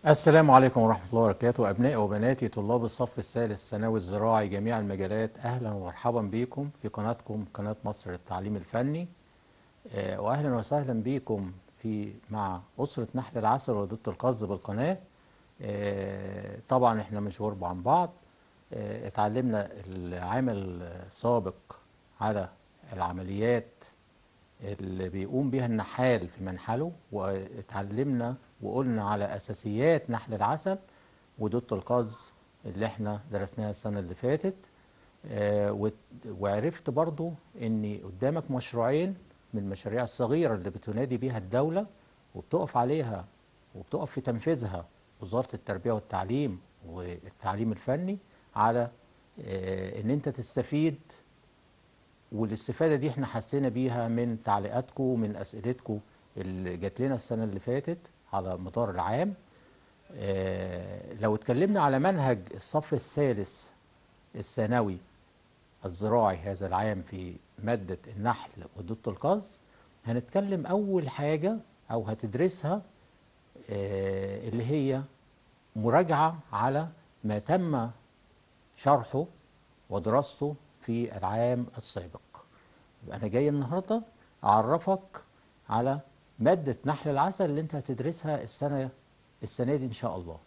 السلام عليكم ورحمة الله وبركاته أبنائي وبناتي طلاب الصف الثالث ثانوي الزراعي جميع المجالات أهلا ومرحبا بكم في قناتكم قناة مصر التعليم الفني آه، وأهلا وسهلا بكم في مع أسرة نحل العسل وضد القز بالقناة آه، طبعا احنا مش غرب عن بعض آه، اتعلمنا العام السابق على العمليات اللي بيقوم بيها النحال في منحله واتعلمنا وقلنا على اساسيات نحل العسل ودوت القز اللي احنا درسناها السنه اللي فاتت آه، وت- وعرفت برضو ان قدامك مشروعين من المشاريع الصغيره اللي بتنادي بيها الدوله وبتقف عليها وبتقف في تنفيذها وزاره التربيه والتعليم والتعليم الفني على آه، ان انت تستفيد والاستفادة دي احنا حسينا بيها من تعليقاتكم ومن أسئلتكم اللي جات لنا السنة اللي فاتت على مدار العام اه لو اتكلمنا على منهج الصف الثالث الثانوي الزراعي هذا العام في مادة النحل ودود القز هنتكلم أول حاجة أو هتدرسها اه اللي هي مراجعة على ما تم شرحه ودراسته في العام السابق يبقى أنا جاي النهاردة أعرفك على مادة نحل العسل اللي أنت هتدرسها السنة السنة دي إن شاء الله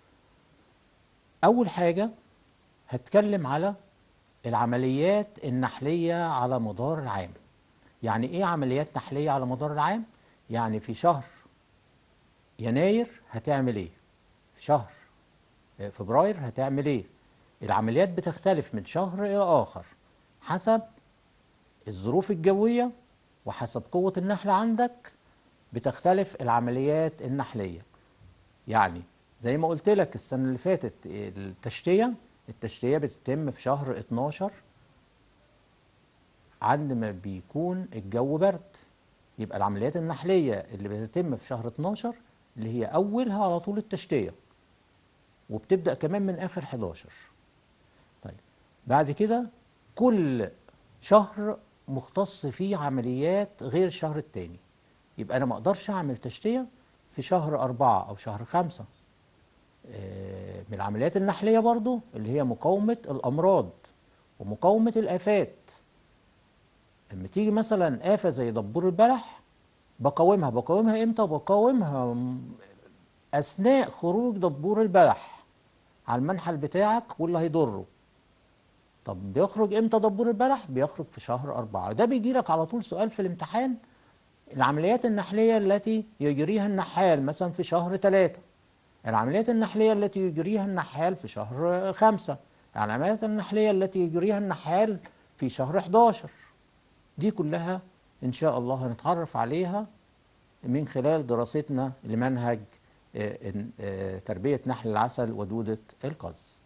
أول حاجة هتكلم على العمليات النحلية على مدار العام يعني إيه عمليات نحلية على مدار العام؟ يعني في شهر يناير هتعمل إيه؟ في شهر فبراير هتعمل إيه؟ العمليات بتختلف من شهر إلى آخر حسب الظروف الجوية وحسب قوة النحل عندك بتختلف العمليات النحلية يعني زي ما قلت لك السنة اللي فاتت التشتية التشتية بتتم في شهر 12 عندما بيكون الجو برد يبقى العمليات النحلية اللي بتتم في شهر 12 اللي هي أولها على طول التشتية وبتبدأ كمان من آخر 11 طيب بعد كده كل شهر مختص فيه عمليات غير الشهر التاني يبقى أنا ما أقدرش أعمل تشتية في شهر أربعة أو شهر خمسة آه، من العمليات النحلية برضو اللي هي مقاومة الأمراض ومقاومة الآفات لما تيجي مثلا آفة زي دبور البلح بقاومها بقاومها إمتى بقاومها م- أثناء خروج دبور البلح على المنحل بتاعك واللي هيضره طب بيخرج امتى دبور البلح بيخرج في شهر أربعة ده بيجي لك على طول سؤال في الامتحان العمليات النحلية التي يجريها النحال مثلا في شهر ثلاثة العمليات النحلية التي يجريها النحال في شهر خمسة العمليات النحلية التي يجريها النحال في شهر 11 دي كلها إن شاء الله هنتعرف عليها من خلال دراستنا لمنهج آه، إن- آه، تربية نحل العسل ودودة القز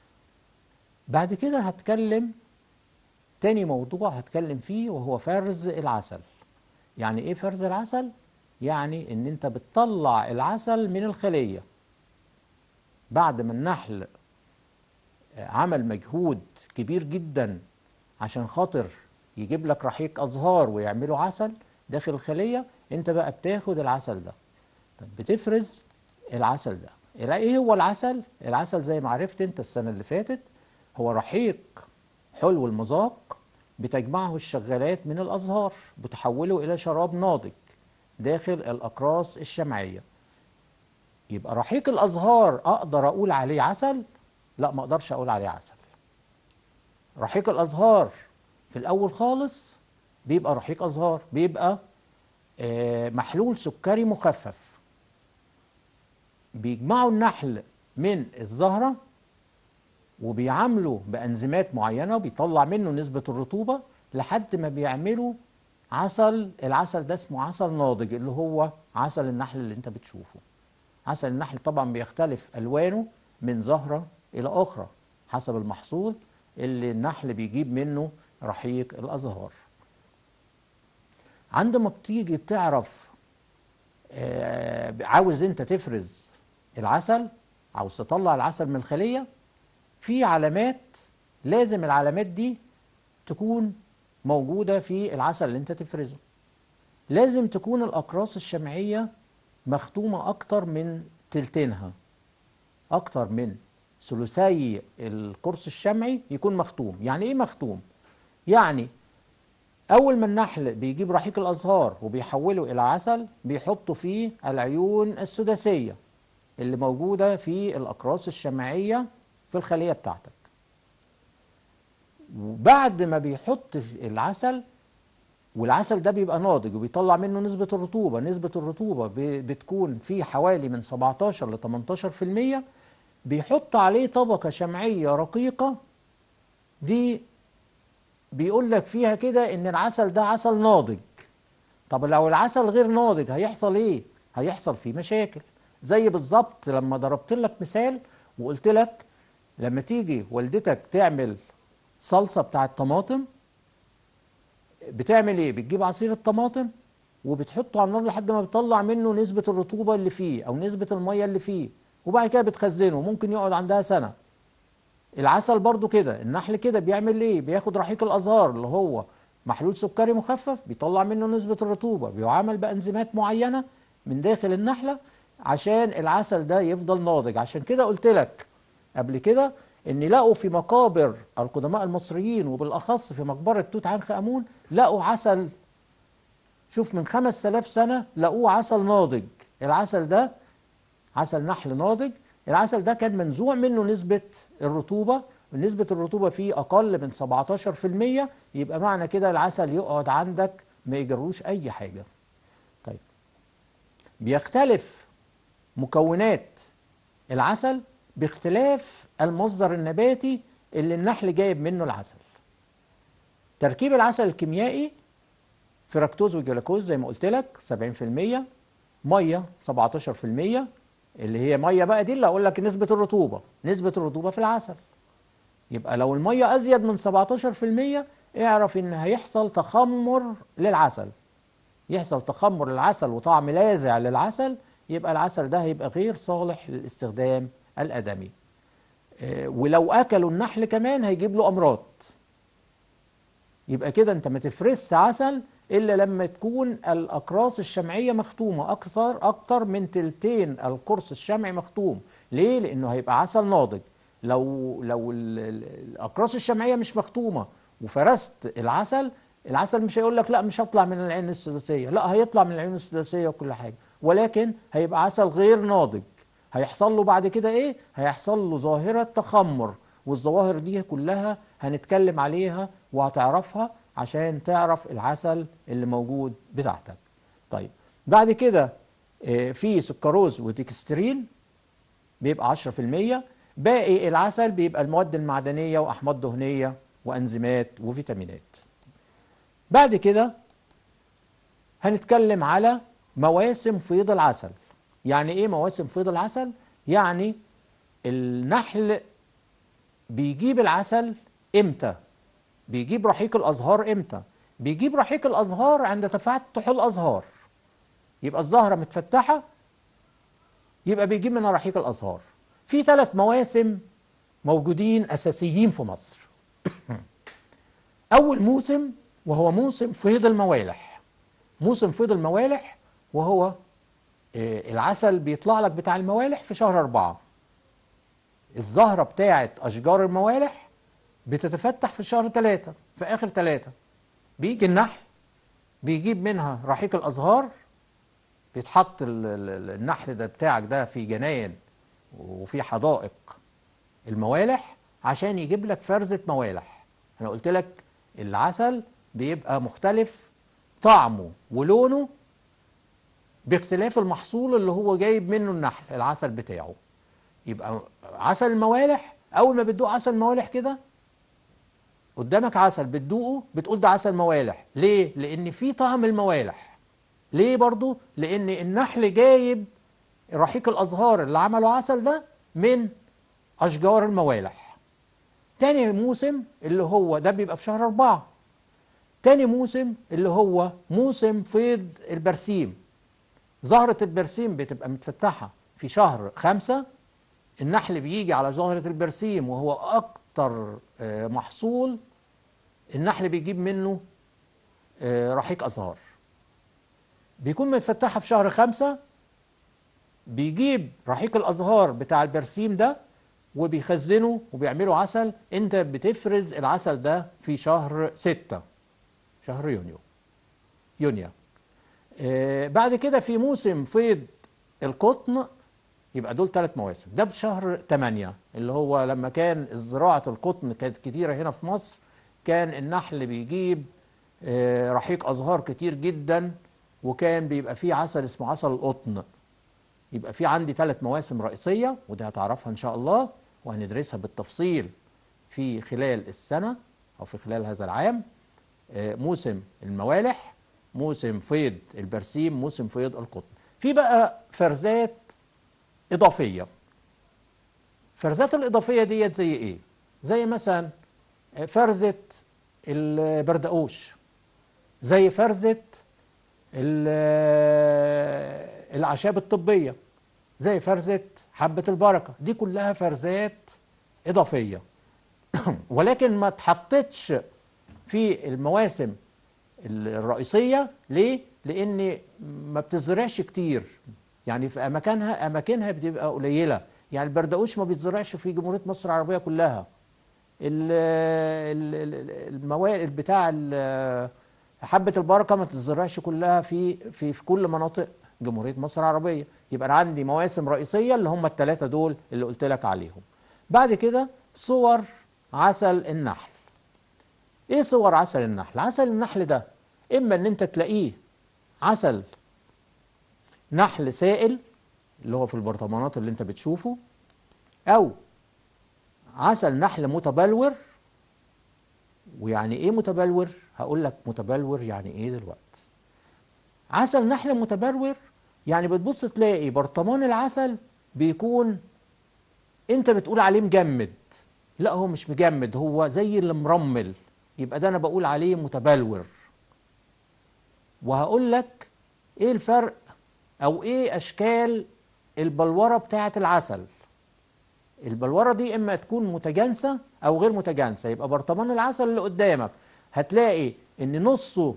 بعد كده هتكلم تاني موضوع هتكلم فيه وهو فرز العسل يعني ايه فرز العسل يعني ان انت بتطلع العسل من الخلية بعد ما النحل عمل مجهود كبير جدا عشان خاطر يجيب لك رحيق ازهار ويعملوا عسل داخل الخلية انت بقى بتاخد العسل ده طب بتفرز العسل ده الى ايه هو العسل العسل زي ما عرفت انت السنة اللي فاتت هو رحيق حلو المذاق بتجمعه الشغالات من الازهار بتحوله الى شراب ناضج داخل الاقراص الشمعيه يبقى رحيق الازهار اقدر اقول عليه عسل لا ما اقدرش اقول عليه عسل رحيق الازهار في الاول خالص بيبقى رحيق ازهار بيبقى آه، محلول سكري مخفف بيجمعوا النحل من الزهره وبيعاملوا بانزيمات معينه وبيطلع منه نسبه الرطوبه لحد ما بيعملوا عسل العسل ده اسمه عسل ناضج اللي هو عسل النحل اللي انت بتشوفه عسل النحل طبعا بيختلف الوانه من زهره الى اخرى حسب المحصول اللي النحل بيجيب منه رحيق الازهار عندما بتيجي بتعرف آه، عاوز انت تفرز العسل عاوز تطلع العسل من الخليه في علامات لازم العلامات دي تكون موجودة في العسل اللي انت تفرزه لازم تكون الأقراص الشمعية مختومة أكتر من تلتينها اكتر من ثلثي القرص الشمعي يكون مختوم يعني ايه مختوم يعني اول ما النحل بيجيب رحيق الازهار وبيحوله الى عسل بيحطوا فيه العيون السداسيه اللي موجوده في الاقراص الشمعيه في الخليه بتاعتك وبعد ما بيحط في العسل والعسل ده بيبقى ناضج وبيطلع منه نسبة الرطوبة نسبة الرطوبة ب- بتكون في حوالي من 17 ل 18% بيحط عليه طبقة شمعية رقيقة دي بيقول لك فيها كده ان العسل ده عسل ناضج طب لو العسل غير ناضج هيحصل ايه هيحصل فيه مشاكل زي بالظبط لما ضربت لك مثال وقلت لك لما تيجي والدتك تعمل صلصة بتاعت طماطم بتعمل ايه بتجيب عصير الطماطم وبتحطه على النار لحد ما بتطلع منه نسبة الرطوبة اللي فيه او نسبة المية اللي فيه وبعد كده بتخزنه ممكن يقعد عندها سنة العسل برضو كده النحل كده بيعمل ايه بياخد رحيق الازهار اللي هو محلول سكري مخفف بيطلع منه نسبة الرطوبة بيعامل بأنزيمات معينة من داخل النحلة عشان العسل ده يفضل ناضج عشان كده قلت لك قبل كده ان لقوا في مقابر القدماء المصريين وبالاخص في مقبرة توت عنخ امون لقوا عسل شوف من 5000 سنة لقوه عسل ناضج العسل ده عسل نحل ناضج العسل ده كان منزوع منه نسبة الرطوبة ونسبة الرطوبة فيه أقل من 17% يبقى معنى كده العسل يقعد عندك ما يجروش أي حاجة طيب بيختلف مكونات العسل باختلاف المصدر النباتي اللي النحل جايب منه العسل تركيب العسل الكيميائي فركتوز وجلوكوز زي ما قلت لك 70% ميه 17% اللي هي ميه بقى دي اللي اقول لك نسبه الرطوبه نسبه الرطوبه في العسل يبقى لو الميه ازيد من 17% اعرف ان هيحصل تخمر للعسل يحصل تخمر للعسل وطعم لاذع للعسل يبقى العسل ده هيبقى غير صالح للاستخدام الادمي آه، ولو اكلوا النحل كمان هيجيب له امراض يبقى كده انت ما تفرزش عسل الا لما تكون الاقراص الشمعيه مختومه اكثر اكتر من تلتين القرص الشمعي مختوم ليه لانه هيبقى عسل ناضج لو لو ال- ال- الاقراص الشمعيه مش مختومه وفرست العسل العسل مش هيقول لك لا مش هطلع من العين السداسيه لا هيطلع من العين السداسيه وكل حاجه ولكن هيبقى عسل غير ناضج هيحصل له بعد كده ايه هيحصل له ظاهره تخمر والظواهر دي كلها هنتكلم عليها وهتعرفها عشان تعرف العسل اللي موجود بتاعتك طيب بعد كده آه، في سكروز وتكسترين بيبقى 10% باقي العسل بيبقى المواد المعدنية وأحماض دهنية وأنزيمات وفيتامينات بعد كده هنتكلم على مواسم فيض العسل يعني ايه مواسم فيض العسل يعني النحل بيجيب العسل امتى بيجيب رحيق الازهار امتى بيجيب رحيق الازهار عند تفتح الازهار يبقى الزهره متفتحه يبقى بيجيب منها رحيق الازهار في ثلاث مواسم موجودين اساسيين في مصر اول موسم وهو موسم فيض الموالح موسم فيض الموالح وهو آه، العسل بيطلع لك بتاع الموالح في شهر أربعة الزهرة بتاعت أشجار الموالح بتتفتح في شهر ثلاثة في آخر ثلاثة بيجي النحل بيجيب منها رحيق الأزهار بيتحط ال- ال- النحل ده بتاعك ده في جناين وفي حدائق الموالح عشان يجيب لك فرزة موالح أنا قلت لك العسل بيبقى مختلف طعمه ولونه باختلاف المحصول اللي هو جايب منه النحل العسل بتاعه يبقى عسل الموالح اول ما بتدوق عسل موالح كده قدامك عسل بتدوقه بتقول ده عسل موالح ليه لان في طعم الموالح ليه برضو لان النحل جايب رحيق الازهار اللي عملوا عسل ده من اشجار الموالح تاني موسم اللي هو ده بيبقى في شهر أربعة تاني موسم اللي هو موسم فيض البرسيم زهرة البرسيم بتبقى متفتحة في شهر خمسة النحل بيجي على زهرة البرسيم وهو أكتر آه، محصول النحل بيجيب منه آه، رحيق أزهار بيكون متفتحة في شهر خمسة بيجيب رحيق الازهار بتاع البرسيم ده وبيخزنه وبيعملوا عسل انت بتفرز العسل ده في شهر ستة شهر يونيو يونيو آه بعد كده في موسم فيض القطن يبقى دول ثلاث مواسم ده بشهر 8 اللي هو لما كان زراعة القطن كانت كتيرة هنا في مصر كان النحل بيجيب آه رحيق أزهار كتير جدا وكان بيبقى فيه عسل اسمه عسل القطن يبقى في عندي ثلاث مواسم رئيسية ودي هتعرفها إن شاء الله وهندرسها بالتفصيل في خلال السنة أو في خلال هذا العام آه موسم الموالح موسم فيض البرسيم موسم فيض القطن في بقى فرزات إضافية فرزات الإضافية ديت زي إيه؟ زي مثلا فرزة البردقوش زي فرزة الأعشاب الطبية زي فرزة حبة البركة دي كلها فرزات إضافية ولكن ما تحطتش في المواسم الرئيسية ليه؟ لأن ما بتزرعش كتير يعني في اماكنها اماكنها بتبقى قليله يعني البردقوش ما بيتزرعش في جمهوريه مصر العربيه كلها المواد بتاع حبه البركه ما تتزرعش كلها في في في كل مناطق جمهوريه مصر العربيه يبقى انا عندي مواسم رئيسيه اللي هم الثلاثه دول اللي قلت لك عليهم بعد كده صور عسل النحل ايه صور عسل النحل عسل النحل ده اما ان انت تلاقيه عسل نحل سائل اللي هو في البرطمانات اللي انت بتشوفه او عسل نحل متبلور ويعني ايه متبلور هقول لك متبلور يعني ايه دلوقتي عسل نحل متبلور يعني بتبص تلاقي برطمان العسل بيكون انت بتقول عليه مجمد لا هو مش مجمد هو زي اللي مرمل يبقى ده انا بقول عليه متبلور وهقول لك ايه الفرق او ايه اشكال البلوره بتاعه العسل البلوره دي اما تكون متجانسه او غير متجانسه يبقى برطمان العسل اللي قدامك هتلاقي ان نصه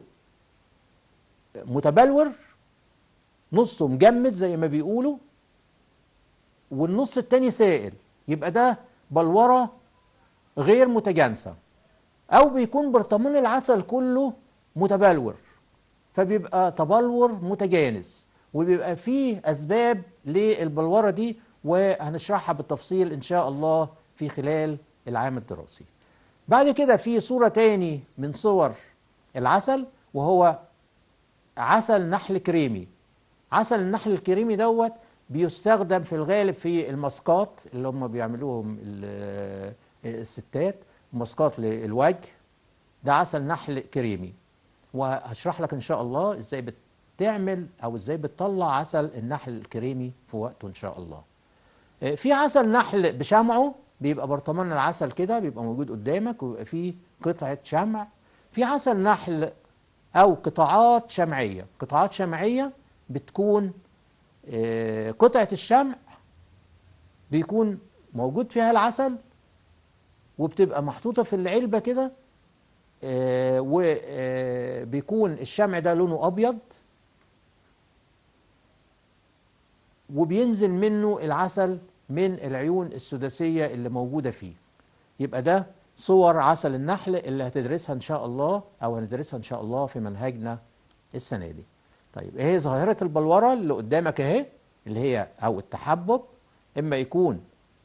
متبلور نصه مجمد زي ما بيقولوا والنص التاني سائل يبقى ده بلوره غير متجانسه او بيكون برطمان العسل كله متبلور فبيبقى تبلور متجانس وبيبقى فيه أسباب للبلورة دي وهنشرحها بالتفصيل إن شاء الله في خلال العام الدراسي بعد كده في صورة تاني من صور العسل وهو عسل نحل كريمي عسل النحل الكريمي دوت بيستخدم في الغالب في الماسكات اللي هم بيعملوهم الستات ماسكات للوجه ده عسل نحل كريمي وهشرح لك ان شاء الله ازاي بتعمل او ازاي بتطلع عسل النحل الكريمي في وقته ان شاء الله في عسل نحل بشمعه بيبقى برطمان العسل كده بيبقى موجود قدامك ويبقى فيه قطعة شمع في عسل نحل او قطاعات شمعية قطاعات شمعية بتكون قطعة الشمع بيكون موجود فيها العسل وبتبقى محطوطة في العلبة كده وبيكون الشمع ده لونه أبيض وبينزل منه العسل من العيون السداسية اللي موجودة فيه يبقى ده صور عسل النحل اللي هتدرسها إن شاء الله أو هندرسها إن شاء الله في منهجنا السنة دي طيب ايه ظاهرة البلورة اللي قدامك اهي اللي هي أو التحبب إما يكون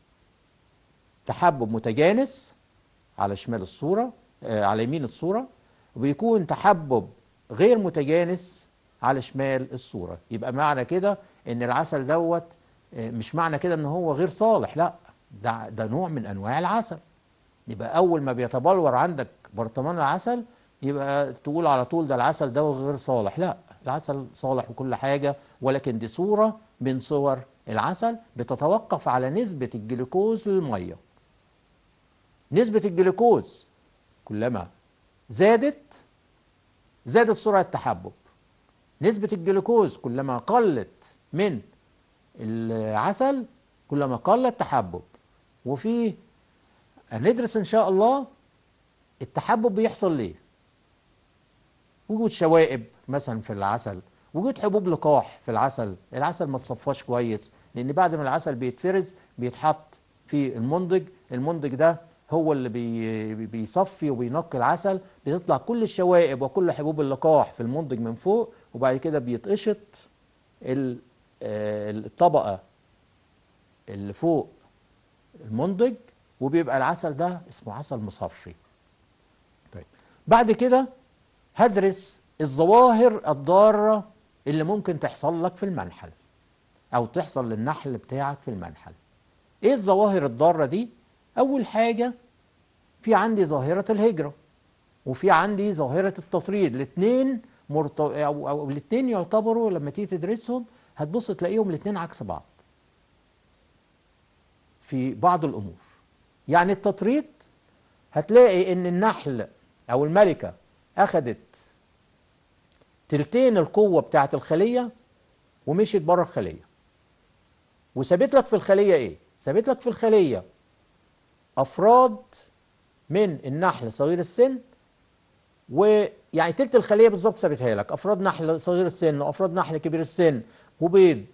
تحبب متجانس على شمال الصورة آه على يمين الصورة وبيكون تحبب غير متجانس على شمال الصورة يبقى معنى كده ان العسل دوت مش معنى كده ان هو غير صالح لا ده, ده نوع من انواع العسل يبقى اول ما بيتبلور عندك برطمان العسل يبقى تقول على طول ده العسل ده غير صالح لا العسل صالح وكل حاجة ولكن دي صورة من صور العسل بتتوقف على نسبة الجلوكوز للمية نسبة الجلوكوز كلما زادت زادت سرعة التحبب نسبة الجلوكوز كلما قلت من العسل كلما قل التحبب وفي هندرس ان شاء الله التحبب بيحصل ليه وجود شوائب مثلا في العسل وجود حبوب لقاح في العسل العسل ما تصفاش كويس لان بعد ما العسل بيتفرز بيتحط في المنضج المنضج ده هو اللي بي بيصفي وبينقي العسل بتطلع كل الشوائب وكل حبوب اللقاح في المنضج من فوق وبعد كده بيتقشط ال- آه، الطبقة اللي فوق المنضج وبيبقى العسل ده اسمه عسل مصفي طيب بعد كده هدرس الظواهر الضارة اللي ممكن تحصل لك في المنحل أو تحصل للنحل بتاعك في المنحل إيه الظواهر الضارة دي؟ أول حاجة في عندي ظاهرة الهجرة وفي عندي ظاهرة التطريد الاثنين مرت... أو, أو الاثنين يعتبروا لما تيجي تدرسهم هتبص تلاقيهم الاثنين عكس بعض في بعض الأمور يعني التطريد هتلاقي ان النحل او الملكة اخدت تلتين القوة بتاعت الخلية ومشيت بره الخلية وسابت لك في الخلية ايه سابت لك في الخلية افراد من النحل صغير السن ويعني تلت الخلية بالظبط سابتها لك افراد نحل صغير السن وافراد نحل كبير السن وبيض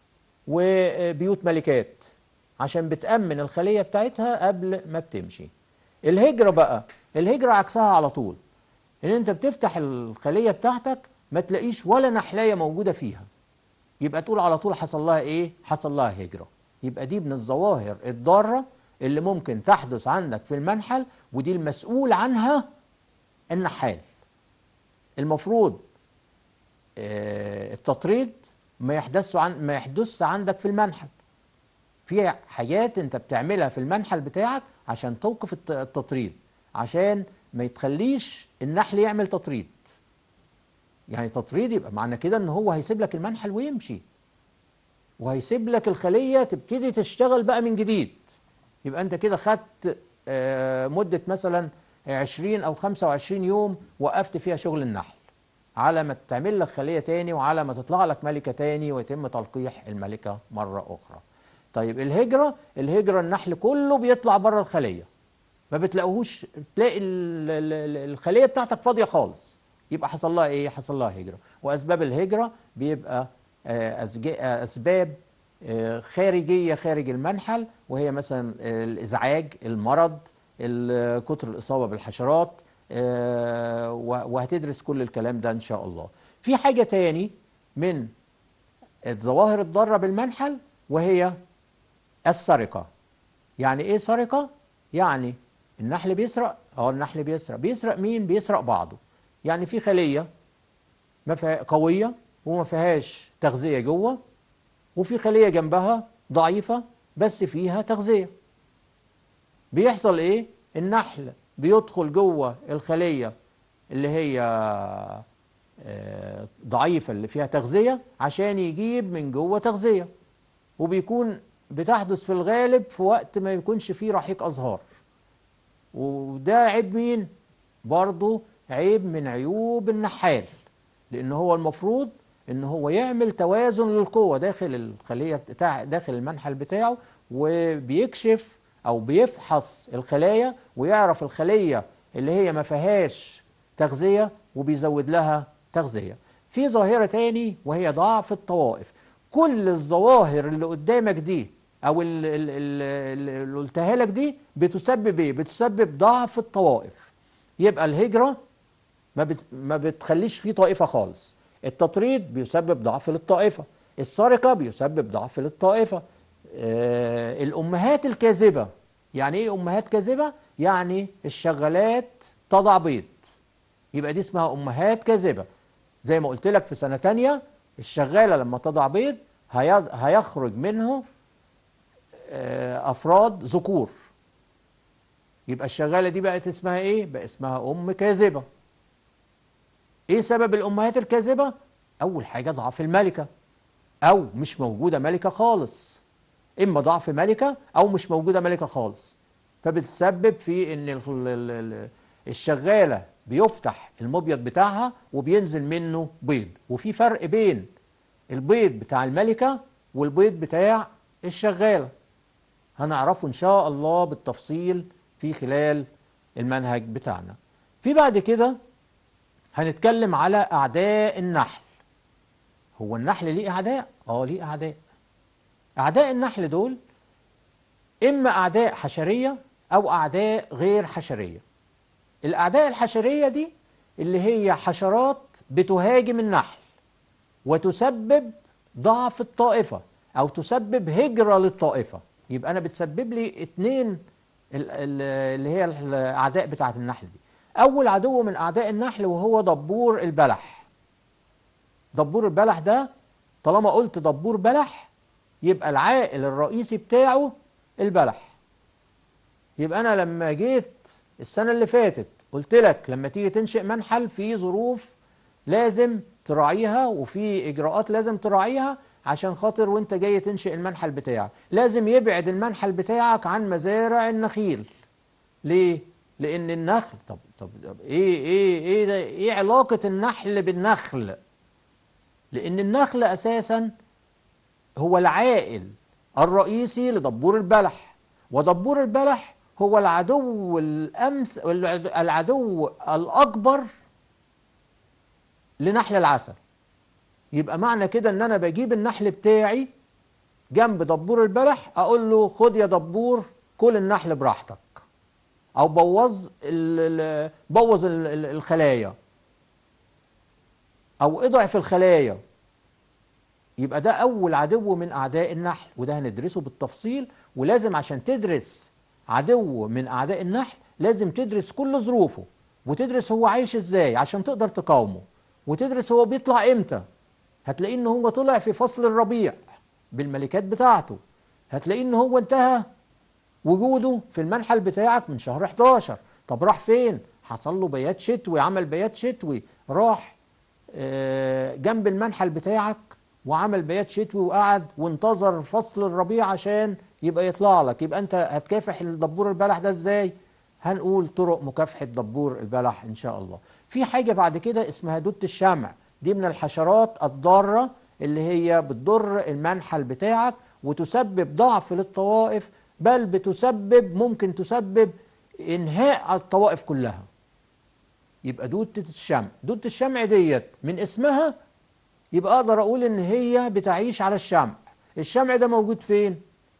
وبيوت ملكات عشان بتأمن الخلية بتاعتها قبل ما بتمشي الهجرة بقى الهجرة عكسها على طول ان انت بتفتح الخلية بتاعتك ما تلاقيش ولا نحلاية موجودة فيها يبقى تقول على طول حصل لها ايه حصل لها هجرة يبقى دي من الظواهر الضارة اللي ممكن تحدث عندك في المنحل ودي المسؤول عنها النحال المفروض آه، التطريد ما يحدث عن ما يحدث عندك في المنحل في حاجات انت بتعملها في المنحل بتاعك عشان توقف الت- التطريد عشان ما يتخليش النحل يعمل تطريد يعني تطريد يبقى معنى كده ان هو هيسيب لك المنحل ويمشي وهيسيب لك الخلية تبتدي تشتغل بقى من جديد يبقى انت كده خدت آه، مدة مثلا 20 او 25 يوم وقفت فيها شغل النحل على ما تعمل لك خلية تاني وعلى ما تطلع لك ملكة تاني ويتم تلقيح الملكة مرة أخرى طيب الهجرة الهجرة النحل كله بيطلع بره الخلية ما بتلاقوهوش تلاقي ال- ال- ال- الخلية بتاعتك فاضية خالص يبقى حصل لها ايه حصل لها هجرة وأسباب الهجرة بيبقى آه، أسج- آه، أسباب آه، خارجية خارج المنحل وهي مثلا آه، الإزعاج المرض ال- كتر الإصابة بالحشرات آه، و- وهتدرس كل الكلام ده إن شاء الله في حاجة تاني من الظواهر الضارة بالمنحل وهي السرقة يعني ايه سرقة؟ يعني النحل بيسرق اه النحل بيسرق بيسرق مين؟ بيسرق بعضه يعني في خلية ما فيها قوية وما فيهاش تغذية جوه وفي خلية جنبها ضعيفة بس فيها تغذية بيحصل ايه؟ النحل بيدخل جوه الخلية اللي هي آه، ضعيفة اللي فيها تغذية عشان يجيب من جوه تغذية وبيكون بتحدث في الغالب في وقت ما يكونش فيه رحيق أزهار وده عيب مين؟ برضه عيب من عيوب النحال لأن هو المفروض إن هو يعمل توازن للقوة داخل الخلية بتاع داخل المنحل بتاعه وبيكشف أو بيفحص الخلايا ويعرف الخلية اللي هي ما فيهاش تغذية وبيزود لها تغذية في ظاهرة تاني وهي ضعف الطوائف كل الظواهر اللي قدامك دي او ال- ال- ال- اللي قلتها لك دي بتسبب ايه بتسبب ضعف الطوائف يبقى الهجرة ما بت ما بتخليش فيه طائفة خالص التطريد بيسبب ضعف للطائفة السرقة بيسبب ضعف للطائفة آه الأمهات الكاذبة يعني إيه أمهات كاذبة؟ يعني الشغالات تضع بيض يبقى دي اسمها أمهات كاذبة زي ما قلت لك في سنة تانية الشغالة لما تضع بيض هي- هيخرج منه آه، أفراد ذكور يبقى الشغالة دي بقت اسمها إيه؟ بقى اسمها أم كاذبة إيه سبب الأمهات الكاذبة؟ أول حاجة ضعف الملكة أو مش موجودة ملكة خالص إما ضعف ملكة أو مش موجودة ملكة خالص فبتسبب في إن ال- ال- ال- الشغالة بيفتح المبيض بتاعها وبينزل منه بيض وفي فرق بين البيض بتاع الملكة والبيض بتاع الشغالة هنعرفه إن شاء الله بالتفصيل في خلال المنهج بتاعنا في بعد كده هنتكلم على أعداء النحل هو النحل ليه أعداء؟ آه ليه أعداء أعداء النحل دول إما أعداء حشرية أو أعداء غير حشرية الأعداء الحشرية دي اللي هي حشرات بتهاجم النحل وتسبب ضعف الطائفة أو تسبب هجرة للطائفة يبقى أنا بتسبب لي اتنين ال- ال- اللي هي الأعداء بتاعة النحل دي أول عدو من أعداء النحل وهو دبور البلح دبور البلح ده طالما قلت دبور بلح يبقى العائل الرئيسي بتاعه البلح يبقى أنا لما جيت السنة اللي فاتت قلت لك لما تيجي تنشئ منحل في ظروف لازم تراعيها وفي إجراءات لازم تراعيها عشان خاطر وانت جاي تنشئ المنحل بتاعك لازم يبعد المنحل بتاعك عن مزارع النخيل ليه؟ لأن النخل طب طب, طب إيه إيه إيه ده إيه علاقة النحل بالنخل؟ لأن النخل أساسا هو العائل الرئيسي لدبور البلح ودبور البلح هو العدو الأمس العدو الأكبر لنحل العسل يبقى معنى كده ان انا بجيب النحل بتاعي جنب دبور البلح اقول له خد يا دبور كل النحل براحتك او بوظ ال- ال- بوظ ال- ال- الخلايا او اضعف الخلايا يبقى ده اول عدو من اعداء النحل وده هندرسه بالتفصيل ولازم عشان تدرس عدو من اعداء النحل لازم تدرس كل ظروفه وتدرس هو عايش ازاي عشان تقدر تقاومه وتدرس هو بيطلع امتى هتلاقيه ان هو طلع في فصل الربيع بالملكات بتاعته هتلاقيه ان هو انتهى وجوده في المنحل بتاعك من شهر 11 طب راح فين حصل له بيات شتوي عمل بيات شتوي راح آه، جنب المنحل بتاعك وعمل بيات شتوي وقعد وانتظر فصل الربيع عشان يبقى يطلع لك يبقى انت هتكافح الدبور البلح ده ازاي هنقول طرق مكافحة دبور البلح ان شاء الله في حاجة بعد كده اسمها دودة الشمع دي من الحشرات الضارة اللي هي بتضر المنحل بتاعك وتسبب ضعف للطوائف بل بتسبب ممكن تسبب انهاء الطوائف كلها يبقى دودة الشمع دودة الشمع ديت من اسمها يبقى اقدر اقول ان هي بتعيش على الشمع الشمع ده موجود فين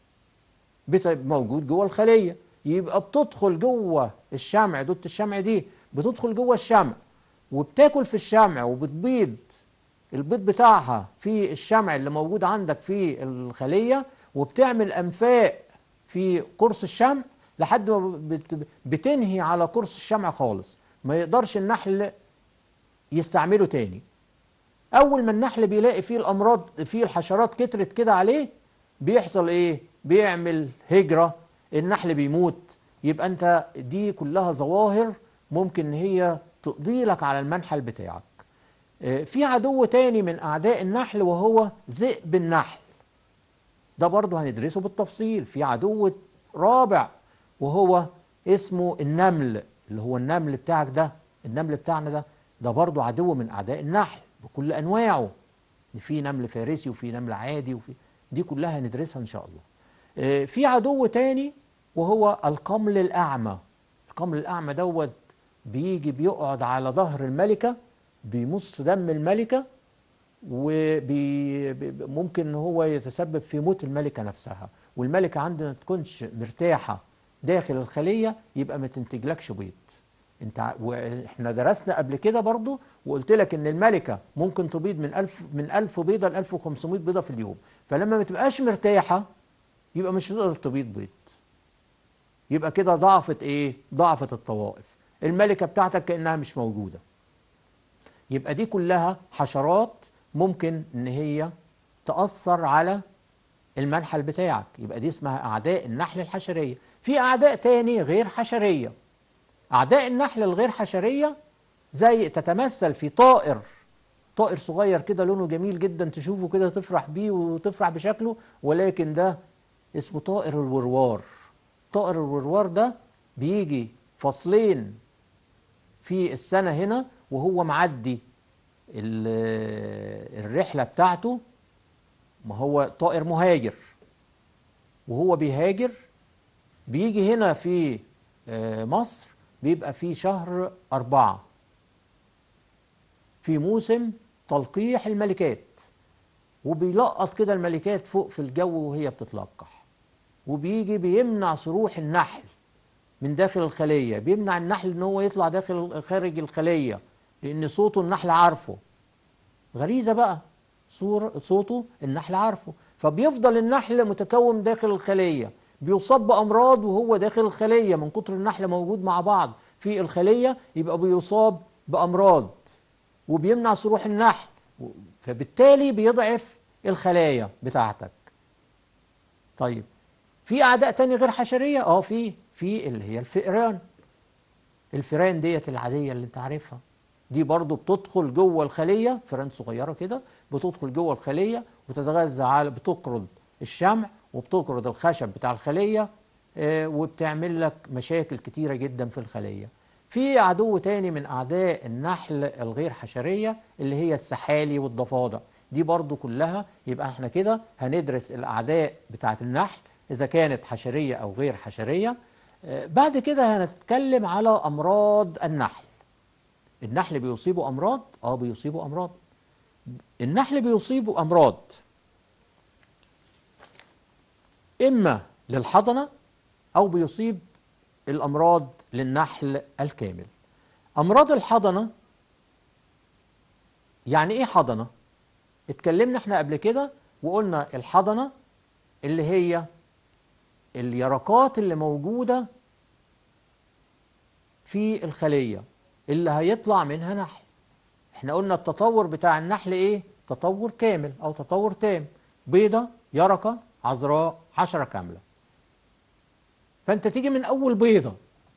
بت- موجود جوه الخلية يبقى بتدخل جوه الشمع دودة الشمع دي بتدخل جوه الشمع وبتاكل في الشمع وبتبيض البيض بتاعها في الشمع اللي موجود عندك في الخلية وبتعمل أنفاق في قرص الشمع لحد ما بت- بتنهي على قرص الشمع خالص ما يقدرش النحل يستعمله تاني أول ما النحل بيلاقي فيه الأمراض فيه الحشرات كترت كده عليه بيحصل إيه؟ بيعمل هجرة النحل بيموت يبقى أنت دي كلها ظواهر ممكن إن هي تقضي لك على المنحل بتاعك آه، في عدو تاني من أعداء النحل وهو ذئب النحل ده برضه هندرسه بالتفصيل في عدو رابع وهو اسمه النمل اللي هو النمل بتاعك ده النمل بتاعنا ده ده برضه عدو من أعداء النحل بكل أنواعه في نمل فارسي وفي نمل عادي وفي دي كلها هندرسها إن شاء الله آه، في عدو تاني وهو القمل الأعمى القمل الأعمى دوت بيجي بيقعد على ظهر الملكة بيمص دم الملكة وممكن ان هو يتسبب في موت الملكة نفسها والملكة عندنا ما تكونش مرتاحة داخل الخلية يبقى ما تنتجلكش بيض انت ع- واحنا درسنا قبل كده برضو وقلت لك ان الملكة ممكن تبيض من 1000 من 1000 بيضة ل 1500 بيضة في اليوم فلما ما تبقاش مرتاحة يبقى مش هتقدر تبيض بيض يبقى كده ضعفت ايه ضعفت الطوائف الملكة بتاعتك كأنها مش موجودة يبقى دي كلها حشرات ممكن ان هي تأثر على المنحل بتاعك يبقى دي اسمها أعداء النحل الحشرية في أعداء تاني غير حشرية أعداء النحل الغير حشرية زي تتمثل في طائر طائر صغير كده لونه جميل جدا تشوفه كده تفرح بيه وتفرح بشكله ولكن ده اسمه طائر الوروار طائر الوروار ده بيجي فصلين في السنة هنا وهو معدي ال- الرحلة بتاعته ما هو طائر مهاجر وهو بيهاجر بيجي هنا في آه، مصر بيبقى في شهر أربعة في موسم تلقيح الملكات وبيلقط كده الملكات فوق في الجو وهي بتتلقح وبيجي بيمنع صروح النحل من داخل الخلية بيمنع النحل ان هو يطلع داخل خارج الخلية لان صوته النحل عارفه غريزة بقى صور صوته النحل عارفه فبيفضل النحل متكون داخل الخلية بيصاب بأمراض وهو داخل الخلية من كتر النحل موجود مع بعض في الخلية يبقى بيصاب بأمراض وبيمنع صروح النحل فبالتالي بيضعف الخلايا بتاعتك طيب في أعداء تاني غير حشرية؟ اه في في اللي هي الفئران الفئران ديت العادية اللي انت عارفها دي برضو بتدخل جوه الخلية فئران صغيرة كده بتدخل جوه الخلية وتتغذى على بتقرض الشمع وبتقرض الخشب بتاع الخلية آه، وبتعمل لك مشاكل كتيرة جدا في الخلية في عدو تاني من أعداء النحل الغير حشرية اللي هي السحالي والضفادع دي برضو كلها يبقى احنا كده هندرس الأعداء بتاعت النحل إذا كانت حشرية أو غير حشرية آه، بعد كده هنتكلم على أمراض النحل النحل بيصيبه أمراض؟ آه بيصيبه أمراض النحل بيصيبه أمراض إما للحضنة أو بيصيب الأمراض للنحل الكامل أمراض الحضنة يعني إيه حضنة؟ اتكلمنا احنا قبل كده وقلنا الحضنة اللي هي اليرقات اللي موجودة في الخلية اللي هيطلع منها نحل احنا قلنا التطور بتاع النحل ايه تطور كامل او تطور تام بيضة يرقة عذراء حشرة كاملة فانت تيجي من اول بيضة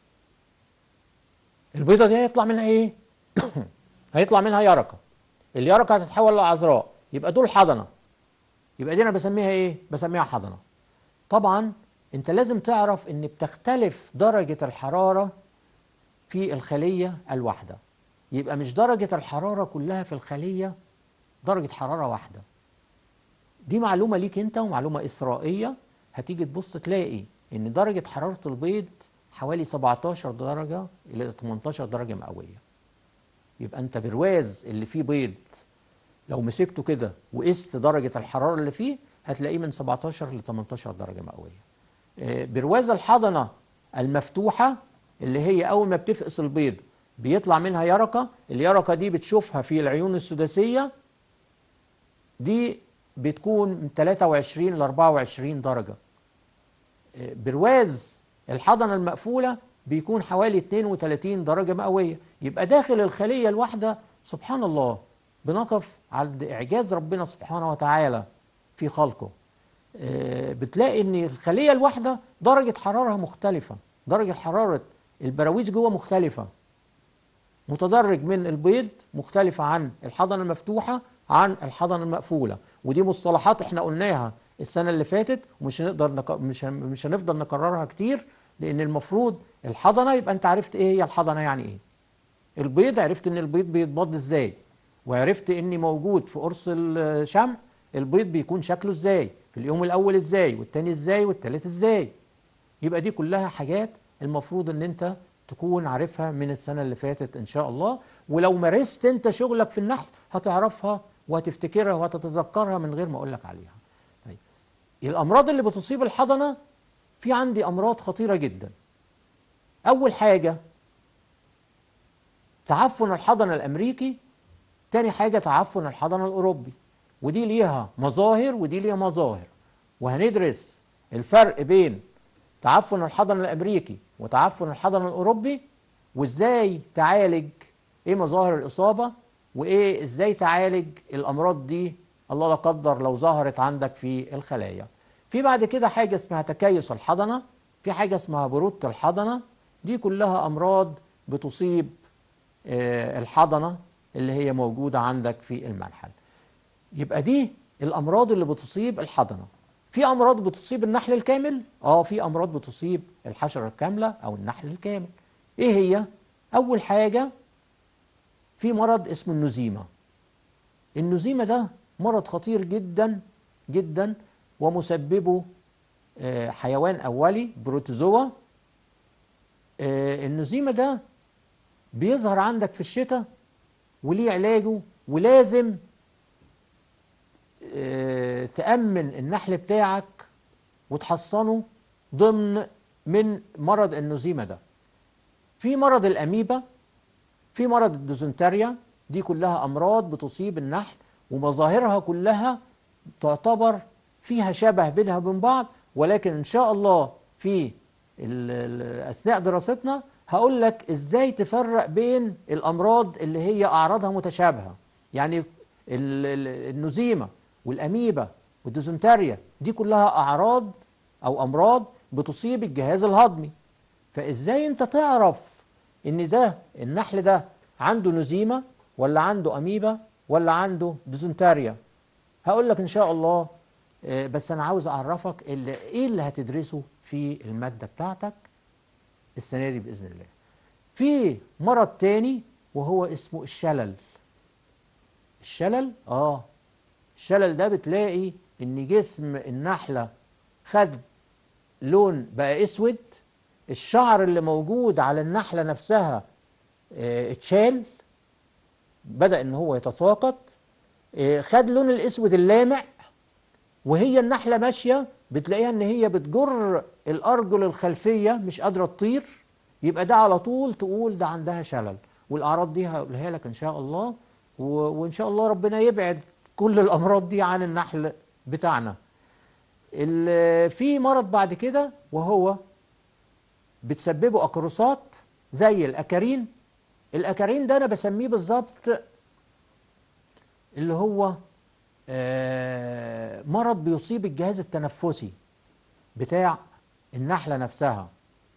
البيضة دي هيطلع منها ايه هيطلع منها يرقة اليرقة هتتحول لعذراء يبقى دول حضنة يبقى دي انا بسميها ايه بسميها حضنة طبعا انت لازم تعرف ان بتختلف درجة الحرارة في الخلية الواحدة يبقى مش درجة الحرارة كلها في الخلية درجة حرارة واحدة دي معلومة ليك انت ومعلومة إسرائية هتيجي تبص تلاقي ان درجة حرارة البيض حوالي 17 درجة إلى 18 درجة مئوية يبقى انت برواز اللي فيه بيض لو مسكته كده وقست درجة الحرارة اللي فيه هتلاقيه من 17 ل 18 درجة مئوية آه، برواز الحضنة المفتوحة اللي هي أول ما بتفقس البيض بيطلع منها يرقة اليرقة دي بتشوفها في العيون السداسية دي بتكون من 23 ل 24 درجة آه، برواز الحضنة المقفولة بيكون حوالي 32 درجة مئوية يبقى داخل الخلية الواحدة سبحان الله بنقف عند إعجاز ربنا سبحانه وتعالى في خلقه آه، بتلاقي ان الخليه الواحده درجه حرارها مختلفه درجه حراره البراويز جوه مختلفه متدرج من البيض مختلفه عن الحضنه المفتوحه عن الحضنه المقفوله ودي مصطلحات احنا قلناها السنه اللي فاتت ومش هنقدر نك... مش هن- مش هنفضل نكررها كتير لان المفروض الحضنه يبقى انت عرفت ايه هي الحضنه يعني ايه البيض عرفت ان البيض بيتبض ازاي وعرفت اني موجود في قرص الشمع البيض بيكون شكله ازاي في اليوم الاول ازاي والتاني ازاي والتالت ازاي يبقى دي كلها حاجات المفروض ان انت تكون عارفها من السنة اللي فاتت ان شاء الله ولو مارست انت شغلك في النحل هتعرفها وهتفتكرها وهتتذكرها من غير ما اقول لك عليها طيب الامراض اللي بتصيب الحضنة في عندي امراض خطيرة جدا اول حاجة تعفن الحضن الامريكي تاني حاجة تعفن الحضن الأوروبي ودي ليها مظاهر ودي ليها مظاهر وهندرس الفرق بين تعفن الحضن الأمريكي وتعفن الحضن الأوروبي وإزاي تعالج إيه مظاهر الإصابة وإيه إزاي تعالج الأمراض دي الله لا قدر لو ظهرت عندك في الخلايا في بعد كده حاجة اسمها تكيس الحضنة في حاجة اسمها برودة الحضنة دي كلها أمراض بتصيب آه، الحضنة اللي هي موجودة عندك في المنحل يبقى دي الأمراض اللي بتصيب الحضنة في أمراض بتصيب النحل الكامل آه في أمراض بتصيب الحشرة الكاملة أو النحل الكامل إيه هي؟ أول حاجة في مرض اسمه النزيمة النزيمة ده مرض خطير جدا جدا ومسببه آه، حيوان أولي بروتوزوا آه، النزيمة ده بيظهر عندك في الشتاء وليه علاجه ولازم آه، تأمن النحل بتاعك وتحصنه ضمن من مرض النزيمة ده في مرض الأميبا في مرض الديزنتريا دي كلها أمراض بتصيب النحل ومظاهرها كلها تعتبر فيها شبه بينها وبين بعض ولكن إن شاء الله في ال- ال- أثناء دراستنا هقول لك إزاي تفرق بين الأمراض اللي هي أعراضها متشابهة يعني ال- ال- النزيمة والأميبا والديزنتريا دي كلها أعراض أو أمراض بتصيب الجهاز الهضمي فإزاي أنت تعرف إن ده النحل ده عنده نزيمة ولا عنده أميبا ولا عنده ديزنتريا هقول لك إن شاء الله آه، بس أنا عاوز أعرفك اللي إيه اللي هتدرسه في المادة بتاعتك السنة دي بإذن الله في مرض تاني وهو اسمه الشلل الشلل اه الشلل ده بتلاقي ان جسم النحلة خد لون بقى اسود الشعر اللي موجود على النحلة نفسها آه، اتشال بدأ ان هو يتساقط آه، خد لون الاسود اللامع وهي النحلة ماشية بتلاقيها ان هي بتجر الارجل الخلفية مش قادرة تطير يبقى ده على طول تقول ده عندها شلل والاعراض دي هقولها لك ان شاء الله و... وان شاء الله ربنا يبعد كل الامراض دي عن النحل بتاعنا ال- في مرض بعد كده وهو بتسببه اكروسات زي الاكارين الاكارين ده انا بسميه بالظبط اللي هو آه، مرض بيصيب الجهاز التنفسي بتاع النحلة نفسها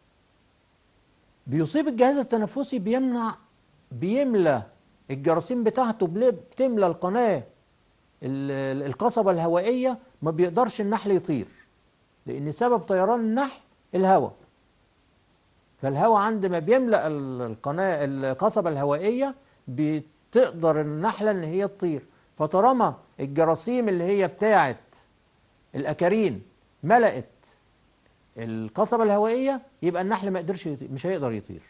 بيصيب الجهاز التنفسي بيمنع بيملى الجراثيم بتاعته بل- بتملى القناة ال- ال- القصبة الهوائية ما بيقدرش النحل يطير لأن سبب طيران النحل الهواء فالهواء عندما بيملأ ال- القناة القصبة الهوائية بتقدر النحلة إن هي تطير فطالما الجراثيم اللي هي بتاعت الأكارين ملأت القصبة الهوائية يبقى النحل ما يقدرش يطير مش هيقدر يطير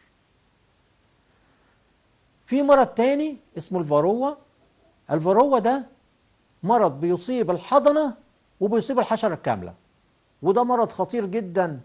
في مرض تاني اسمه الفاروة الفاروة ده مرض بيصيب الحضنة وبيصيب الحشرة الكاملة وده مرض خطير جدا